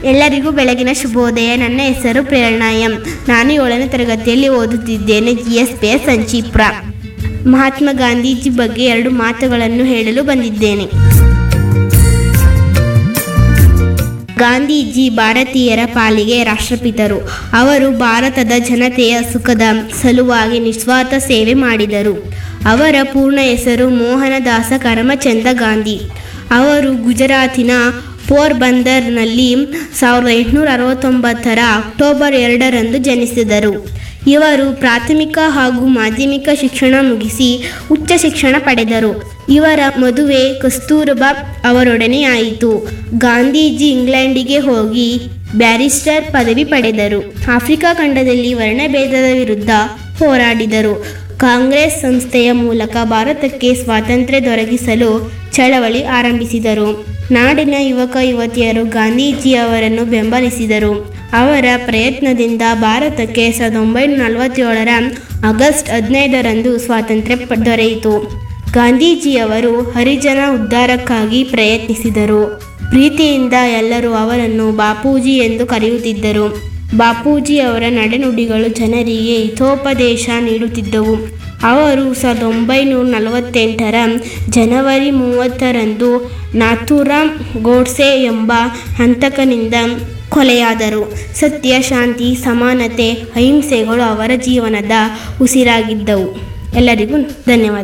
ಎಲ್ಲರಿಗೂ ಬೆಳಗಿನ ಶುಭೋದಯ ನನ್ನ ಹೆಸರು ಪ್ರೇರಣಾ ಎಂ ನಾನು ಏಳನೇ ತರಗತಿಯಲ್ಲಿ ಓದುತ್ತಿದ್ದೇನೆ G S P S Sancheepura Mahatma Gandhiji ಬಗ್ಗೆ ಎರಡು ಮಾತುಗಳನ್ನು ಹೇಳಲು ಬಂದಿದ್ದೇನೆ ಗಾಂಧೀಜಿ ಭಾರತೀಯರ ಪಾಲಿಗೆ ರಾಷ್ಟ್ರಪಿತರು ಅವರು ಭಾರತದ ಜನತೆಯ ಸುಖದ ಸಲುವಾಗಿ ನಿಸ್ವಾರ್ಥ ಸೇವೆ ಮಾಡಿದರು ಅವರ ಪೂರ್ಣ ಹೆಸರು ಮೋಹನದಾಸ ಕರಮಚಂದ ಗಾಂಧಿ ಅವರು ಗುಜರಾತಿನ ಪೋರ್ಬಂದರ್ನಲ್ಲಿ ಸಾವಿರದ ಎಂಟುನೂರ ಅರವತ್ತೊಂಬತ್ತರ ಅಕ್ಟೋಬರ್ ಎರಡರಂದು ಜನಿಸಿದರು ಇವರು ಪ್ರಾಥಮಿಕ ಹಾಗೂ ಮಾಧ್ಯಮಿಕ ಶಿಕ್ಷಣ ಮುಗಿಸಿ ಉಚ್ಚ ಶಿಕ್ಷಣ ಪಡೆದರು ಇವರ ಮದುವೆ ಕಸ್ತೂರಬಾ ಅವರೊಡನೆ ಆಯಿತು ಗಾಂಧೀಜಿ ಇಂಗ್ಲೆಂಡಿಗೆ ಹೋಗಿ ಬ್ಯಾರಿಸ್ಟರ್ ಪದವಿ ಪಡೆದರು ಆಫ್ರಿಕಾ ಖಂಡದಲ್ಲಿ ವರ್ಣಭೇದದ ವಿರುದ್ಧ ಹೋರಾಡಿದರು ಕಾಂಗ್ರೆಸ್ ಸಂಸ್ಥೆಯ ಮೂಲಕ ಭಾರತಕ್ಕೆ ಸ್ವಾತಂತ್ರ್ಯ ದೊರಕಿಸಲು ಚಳವಳಿ ಆರಂಭಿಸಿದರು ನಾಡಿನ ಯುವಕ ಯುವತಿಯರು ಗಾಂಧೀಜಿಯವರನ್ನು ಬೆಂಬಲಿಸಿದರು ಅವರ ಪ್ರಯತ್ನದಿಂದ ಭಾರತಕ್ಕೆ ಸಾವಿರದ ಒಂಬೈನೂರ ನಲವತ್ತೇಳರ ಆಗಸ್ಟ್ ಹದಿನೈದರಂದು ಸ್ವಾತಂತ್ರ್ಯ ಪ- ದೊರೆಯಿತು ಗಾಂಧೀಜಿಯವರು ಹರಿಜನ ಉದ್ಧಾರಕ್ಕಾಗಿ ಪ್ರಯತ್ನಿಸಿದರು ಪ್ರೀತಿಯಿಂದ ಎಲ್ಲರೂ ಅವರನ್ನು ಬಾಪೂಜಿ ಎಂದು ಕರೆಯುತ್ತಿದ್ದರು ಬಾಪೂಜಿ ಅವರ ನಡೆನುಡಿಗಳು ಜನರಿಗೆ ಹಿತೋಪದೇಶ ನೀಡುತ್ತಿದ್ದವು ಅವರು ಸಾವಿರದ ಒಂಬೈನೂರ ನಲವತ್ತೆಂಟರ ಜನವರಿ ಮೂವತ್ತರಂದು ನಾಥೂರಾಮ್ ಗೋಡ್ಸೆ ಎಂಬ ಹಂತಕನಿಂದ ಕೊಲೆಯಾದರು ಸತ್ಯ ಶಾಂತಿ ಸಮಾನತೆ ಅಹಿಂಸೆಗಳು ಅವರ ಜೀವನದ ಉಸಿರಾಗಿದ್ದವು ಎಲ್ಲರಿಗೂ ಧನ್ಯವಾದ